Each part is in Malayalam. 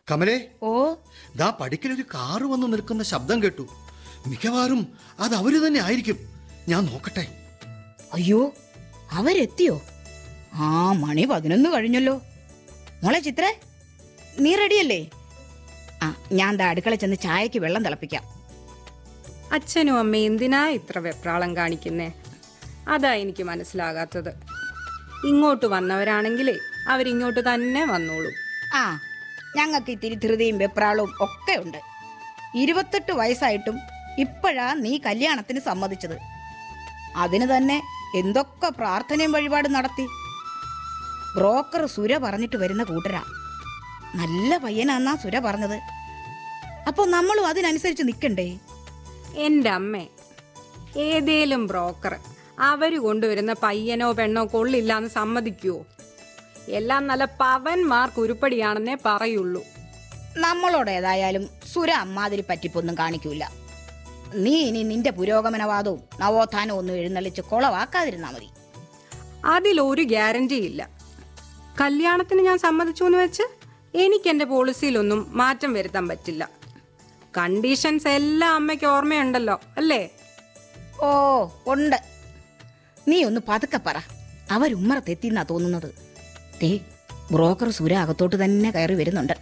കമലേ ഓ ദാ പടിക്കലൊരു കാറ് വന്ന് നിൽക്കുന്ന ശബ്ദം കേട്ടു മിക്കവാറും അത് അവര് തന്നെ ആയിരിക്കും ഞാൻ നോക്കട്ടെ അയ്യോ അവരെത്തിയോ ആ മണി പതിനൊന്ന് കഴിഞ്ഞല്ലോ മോളെ ചിത്രേ നീ റെഡിയല്ലേ ആ ഞാൻ ദാ അടുക്കള ചെന്ന് ചായക്ക് വെള്ളം തിളപ്പിക്കാം അച്ഛനും അമ്മയും എന്തിനാ ഇത്ര വെപ്രാളം കാണിക്കുന്നേ അതാ എനിക്ക് മനസ്സിലാകാത്തത് ഇങ്ങോട്ട് വന്നവരാണെങ്കിലേ അവരിങ്ങോട്ട് തന്നെ വന്നോളൂ ആ ഞങ്ങൾക്ക് ഇത്തിരി ധൃതിയും വെപ്രാളവും ഒക്കെ ഉണ്ട് ഇരുപത്തെട്ട് വയസ്സായിട്ടും ഇപ്പോഴാ നീ കല്യാണത്തിന് സമ്മതിച്ചത് അതിന് തന്നെ എന്തൊക്കെ പ്രാർത്ഥനയും വഴിപാടും നടത്തി ബ്രോക്കർ സുര പറഞ്ഞിട്ട് വരുന്ന കൂട്ടരാ നല്ല പയ്യനാന്നാ സുര പറഞ്ഞത് അപ്പൊ നമ്മളും അതിനനുസരിച്ച് നിൽക്കണ്ടേ എൻ്റെ അമ്മേ ഏതേലും ബ്രോക്കർ അവര് കൊണ്ടുവരുന്ന പയ്യനോ പെണ്ണോ കൊള്ളില്ലാന്ന് സമ്മതിക്കുവോ എല്ലാം നല്ല പവന്മാർക്ക് ഉരുപ്പടിയാണെന്നേ പറയുള്ളൂ നമ്മളോട് ഏതായാലും സുര അമ്മാതിരി പറ്റിപ്പൊന്നും കാണിക്കൂല നീ ഇനി നിന്റെ പുരോഗമനവാദവും നവോത്ഥാനവും ഒന്നും എഴുന്നള്ളിച്ച് കൊളവാക്കാതിരുന്നാ മതി അതിലൊരു ഗ്യാരണ്ടി ഇല്ല കല്യാണത്തിന് ഞാൻ സമ്മതിച്ചു എന്ന് വെച്ച് എനിക്ക് എൻ്റെ പോളിസിയിലൊന്നും മാറ്റം വരുത്താൻ പറ്റില്ല കണ്ടീഷൻസ് എല്ലാം അമ്മയ്ക്ക് ഓർമ്മയുണ്ടല്ലോ അല്ലേ ഓ ഉണ്ട് നീ ഒന്ന് പതുക്കെ പറ അവരുമ്മറത്തെത്തിന്നാ തോന്നുന്നത് ദേ ബ്രോക്കർ സുര അകത്തോട്ട് തന്നെ കയറി വരുന്നുണ്ട്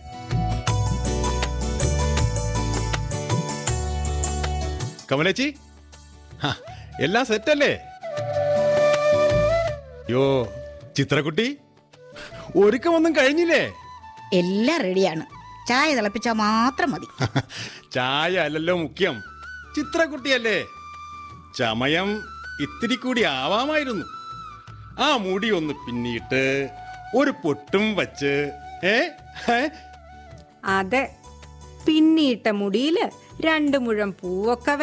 കമലേച്ചി ഹ, എല്ലാം സെറ്റല്ലേ യോ ചിത്രക്കുട്ടി ഒരുക്കമൊന്നും കഴിഞ്ഞില്ലേ എല്ലാം റെഡിയാണ് ചായ തിളപ്പിച്ചാൽ മാത്രം മതി ചായ അല്ലല്ലോ മുഖ്യം ചിത്രക്കുട്ടിയല്ലേ ചമയം ഇത്തിരി കൂടി ആവാമായിരുന്നു ആ മുടി ഒന്ന് പിന്നിയിട്ട് ഒരു പൊട്ടും വച്ച് ഏ ഏ? അതെ പിന്നിയിട്ട മുടിയില് രണ്ട് മുഴം പൂവൊക്കെ